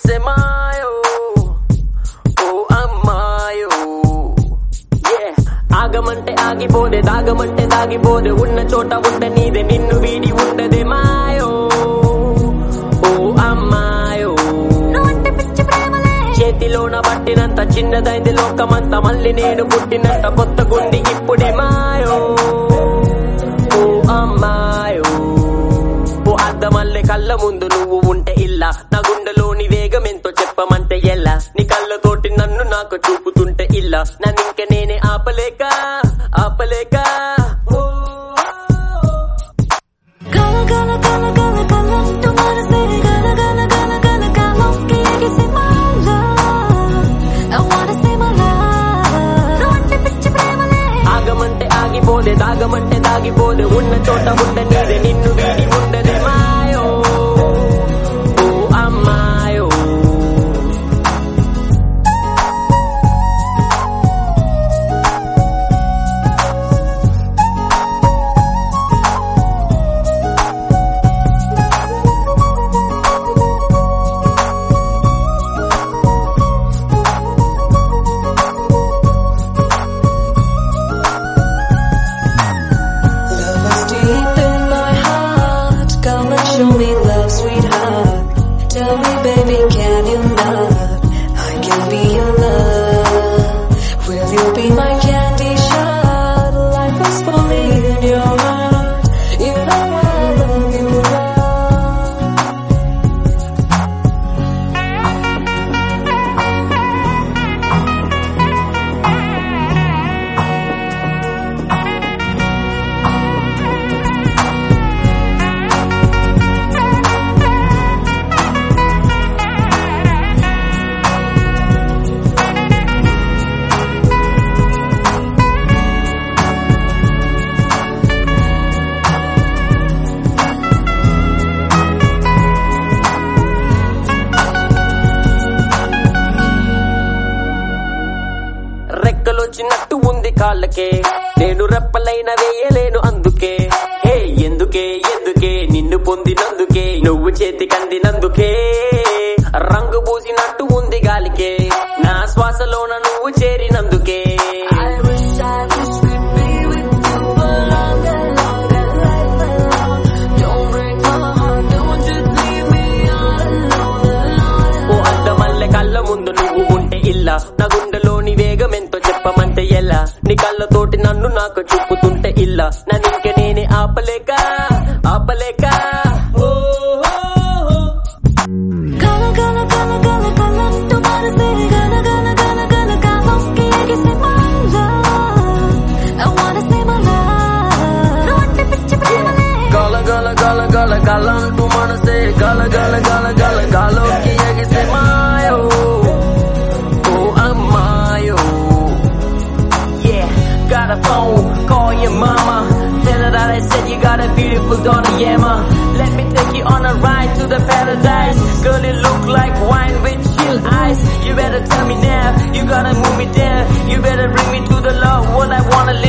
ఎగిసెమాయో ఓ అమ్మాయో Yeah. ఆగమంటే ఆగిపోదే దాగమంటే దాగిపోదే ఉన్న చోట ఉండ నీదే నిన్ను వీడి ఉండదే మాయో ఓ అమ్మాయో నువ్వంటే పిచ్చి ప్రేమలే చేతిలోన పట్టినంత చిన్నదైంది లోకమంత మళ్ళీ నేను పుట్టినంత కొత్త గుండి ఇప్పుడే మాయో ఓ అమ్మాయో ఓ అద్దమల్లె కళ్ళ ముందు నువ్వు ఉంటే ఇల్లా నా గుండెలోని వేగం ఎంతో చెప్పమంటే ఎలా నీ కళ్ళతోటి నన్ను నాకు చూపుతుంటే ఇల్లా నన్ను ఇంక నేనే ఆపలేక ఆపలేక ఓ, కల కల కల కల కలంటూ మనసే గల గల గల గల కాలంకి ఎగిసి my love I wanna say my love నువ్వంటే పిచ్చి ప్రేమలే ఆగమంటే ఆగిపోదే దాగమంటే దాగిపోదే ఉన్న చోట ఉండ నీదే నిన్ను వీడి ఉండదే మాయో ఓ అమ్మాయో Love is deep in my heart. Come and show me love, sweetheart. Tell me, baby, can you love? I can be your love. Will you be my candy shot? Life is fully in your heart. You know I love you, love. రెక్కలొచ్చినట్టు ఉంది కాళ్ళకే నేను రెప్పలైన వేయలేను అందుకే హే ఎందుకే ఎందుకే నిన్ను పొందినందుకే నువ్వు చేతికందినందుకే రంగు పూసినట్టు ఉంది గాలికే నా శ్వాసలోన నువ్వు చేరినందుకే I wish I wish we'd be with you for longer, longer, life alone. Don't break my heart, don't just leave me all alone, alone. ఓ అద్దమల్లె కళ్ళ ముందు నువ్వు ఉంటే ఇల్ల నా గుండెలోని వేగం ఎంతో చెప్పమంటే ఎలా నీ కళ్ళతోటి నన్ను నాకు చూపుతుంటే ఇల్ల నన్ను ఇంక నేనే ఆపలేక ఆపలేక ఓ, ఓ, ఓ. కల కల కల కల కలంటూ మనసే గల గల గల గల కాలంకి ఎగిసి my love. I wanna say my love. నువ్వంటే పిచ్చి ప్రేమలే గల గల గల గల గలంటూ మనసే గల గల గల గల గాలోకి ఎగిసే మాయో ఓ అమ్మాయో Yeah, got a phone, call your mama. Tell her that I said you got a beautiful daughter, yeah, ma. Let me take you on a ride to the paradise. Girl, you look like wine with chill eyes. You better tell me now, you gotta move me down. You better bring me to the love, what I wanna live.